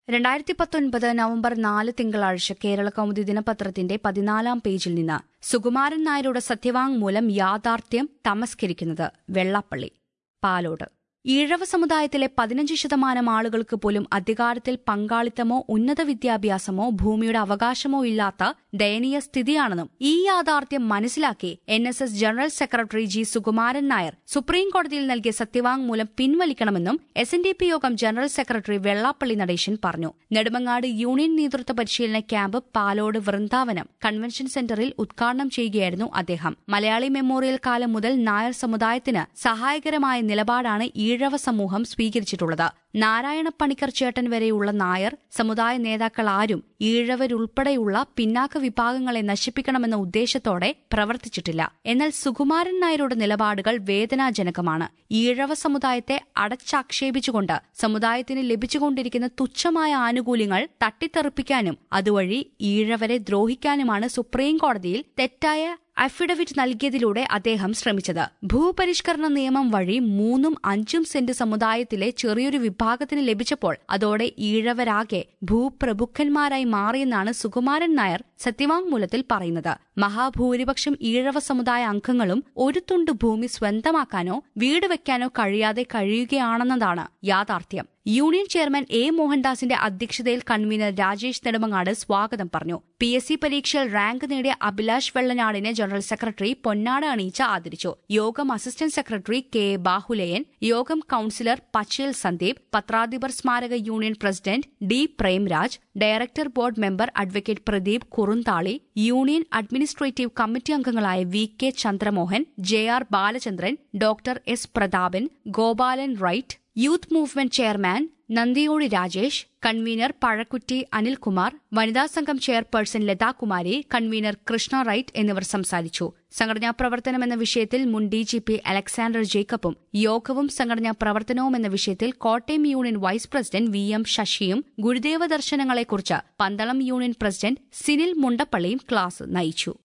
രണ്ടായിരത്തി പത്തൊൻപത് നവംബർ നാല് തിങ്കളാഴ്ച കേരള കൗമുദി ദിനപത്രത്തിന്റെ പതിനാലാം പേജിൽ നിന്ന് സുകുമാരൻ നായരുടെ സത്യവാങ്മൂലം യാഥാർത്ഥ്യം തമസ്കരിക്കുന്നത് വെള്ളാപ്പള്ളി പാലോട് ഈഴവ സമുദായത്തിലെ പതിനഞ്ച് ശതമാനം ആളുകൾക്ക് പോലും അധികാരത്തിൽ പങ്കാളിത്തമോ ഉന്നത വിദ്യാഭ്യാസമോ ഭൂമിയുടെ അവകാശമോ ഇല്ലാത്ത ദയനീയ സ്ഥിതിയാണെന്നും ഈ യാഥാർത്ഥ്യം മനസ്സിലാക്കി N S S general secretary G Sukumaran Nair supreme കോടതിയിൽ നൽകിയ സത്യവാങ്മൂലം പിൻവലിക്കണമെന്നും എസ് എൻ ഡി പി യോഗം ജനറൽ സെക്രട്ടറി വെള്ളാപ്പള്ളി നടേശൻ പറഞ്ഞു നെടുമങ്ങാട് യൂണിയൻ നേതൃത്വ പരിശീലന ക്യാമ്പ് പാലോട് വൃന്ദാവനം കൺവെൻഷൻ സെന്ററിൽ ഉദ്ഘാടനം ചെയ്യുകയായിരുന്നു അദ്ദേഹം മലയാളി മെമ്മോറിയൽ കാലം മുതൽ നായർ സമുദായത്തിന് സഹായകരമായ നിലപാടാണ് ഈഴവ സമൂഹം സ്വീകരിച്ചിട്ടുള്ളത് നാരായണ പണിക്കർ ചേട്ടൻ വരെയുള്ള നായർ സമുദായ നേതാക്കൾ ആരും ഈഴവരുൾപ്പെടെയുള്ള പിന്നാക്ക വിഭാഗങ്ങളെ നശിപ്പിക്കണമെന്ന ഉദ്ദേശത്തോടെ പ്രവർത്തിച്ചിട്ടില്ല എന്നാൽ സുകുമാരൻ നായരുടെ നിലപാടുകൾ വേദനാജനകമാണ് ഈഴവ സമുദായത്തെ അടച്ചാക്ഷേപിച്ചുകൊണ്ട് സമുദായത്തിന് ലഭിച്ചുകൊണ്ടിരിക്കുന്ന തുച്ഛമായ ആനുകൂല്യങ്ങൾ തട്ടിത്തെറിപ്പിക്കാനും അതുവഴി ഈഴവരെ ദ്രോഹിക്കാനുമാണ് സുപ്രീം കോടതിയിൽ തെറ്റായ അഫിഡവിറ്റ് നൽകിയതിലൂടെ അദ്ദേഹം ശ്രമിച്ചത് ഭൂപരിഷ്കരണ നിയമം വഴി മൂന്നും അഞ്ചും സെന്റ് സമുദായത്തിലെ ചെറിയൊരു വിഭാഗത്തിന് ലഭിച്ചപ്പോൾ അതോടെ ഈഴവരാകെ ഭൂപ്രഭുക്കന്മാരായി മാറിയെന്നാണ് സുകുമാരൻ നായർ സത്യവാങ്മൂലത്തിൽ പറയുന്നത് മഹാഭൂരിപക്ഷം ഈഴവ സമുദായ അംഗങ്ങളും ഒരു തുണ്ട് ഭൂമി സ്വന്തമാക്കാനോ വീട് വെക്കാനോ കഴിയാതെ കഴിയുകയാണെന്നതാണ് യാഥാർത്ഥ്യം യൂണിയൻ ചെയർമാൻ എ മോഹൻദാസിന്റെ അധ്യക്ഷതയിൽ കൺവീനർ രാജേഷ് നെടുമങ്ങാട് സ്വാഗതം പറഞ്ഞു പി എസ് സി പരീക്ഷയിൽ റാങ്ക് നേടിയ അഭിലാഷ് വെള്ളനാടിനെ ജനറൽ സെക്രട്ടറി പൊന്നാട അണിയിച്ച് ആദരിച്ചു യോഗം assistant secretary K A Bahuleyan യോഗം കൌൺസിലർ പച്ചേൽ സന്ദീപ് പത്രാധിപർ സ്മാരക union president D Premraj director board member advocate Pradeep Kurunthali union administrative committee അംഗങ്ങളായ V K Chandramohan J R Balachandran doctor S Prathapan Gopalan റൈറ്റ് youth movement chairman Nandiyodu Rajesh convener Pazhakutty Anilkumar വനിതാ സംഘം ചെയർപേഴ്സൺ ലതാകുമാരി കൺവീനർ കൃഷ്ണ റൈറ്റ് എന്നിവർ സംസാരിച്ചു സംഘടനാ പ്രവർത്തനം എന്ന വിഷയത്തിൽ മുൻ ഡി ജി പി അലക്സാണ്ടർ ജേക്കബും യോഗവും സംഘടനാ പ്രവർത്തനവും എന്ന വിഷയത്തിൽ Kottayam union vice president V M ശശിയും ഗുരുദേവ ദർശനങ്ങളെക്കുറിച്ച് പന്തളം യൂണിയൻ പ്രസിഡന്റ് സിനിൽ മുണ്ടപ്പള്ളിയും ക്ലാസ് നയിച്ചു